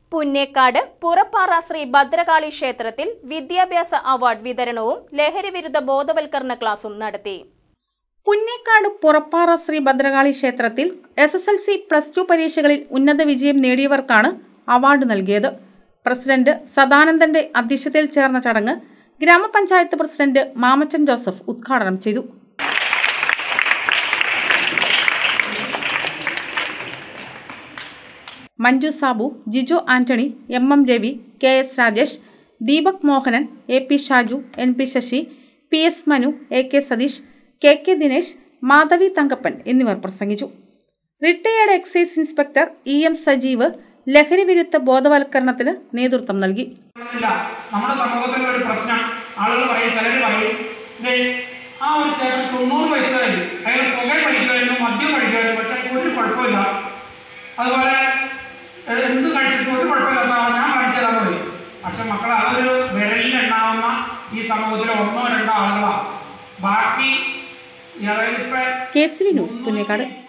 പുന്നേക്കാട് പുറപ്പാറ ശ്രീ ഭദ്രകാളി ക്ഷേത്രത്തിൽ വിദ്യാഭ്യാസ അവാർഡ് വിതരണവും ലഹരി വിരുദ്ധ ബോധവൽക്കരണ ക്ലാസും നടത്തി പുന്നേക്കാട് പുറപ്പാറ ശ്രീ ഭദ്രകാളി ക്ഷേത്രത്തിൽ S S L C plus two പരീക്ഷകളിൽ ഉന്നത വിജയം നേടിയവർക്കാണ് അവാർഡ് നൽകിയത് പ്രസിഡന്റ് സദാനന്ദന്റെ അധ്യക്ഷതയിൽ ചേർന്ന ചടങ്ങ് ഗ്രാമപഞ്ചായത്ത് പ്രസിഡന്റ് മാമച്ചൻ ജോസഫ് ഉദ്ഘാടനം ചെയ്തു Manju Sabu Jijo Antony M M Ravi K S Rajesh Deepak Mohanan A P Shaju N P Sasi P S Manu A K Satheesh K K Dinesh Madhavi Thankappan എന്നിവർ പ്രസംഗിച്ചു retired excise inspector E M Sajeev ലഹരി വിരുദ്ധ ബോധവൽക്കരണത്തിന് നേതൃത്വം നൽകി ഇല്ല നമ്മുടെ സമൂഹത്തിലെ ഒരു പ്രശ്നം ആളുകൾ പറയും ചിലർ പറയും ദേ ആ ഒരു ചേട്ടൻ തൊണ്ണൂറ് വയസ്സുകാരി അയാൾ പുക കഴിക്കുമായിരുന്നു മദ്യം കഴിക്കുമായിരുന്നു പക്ഷെ അയാൾക്ക് ഒരു കുഴപ്പമില്ല അതുപോലെ ഏഹ്, എന്ത് കഴിച്ചിട്ട് ഒരു കുഴപ്പമില്ലാത്ത ആളെ ഞാൻ കാണിച്ചു തരാൻ പറയും പക്ഷെ മക്കളെ അതൊരു വിരലിലുണ്ടാവുന്ന ഈ സമൂഹത്തിലെ ഒന്നോ രണ്ടോ ആളുകളാണ് ബാക്കി അതായത് ഇപ്പം K C V news Punnekkad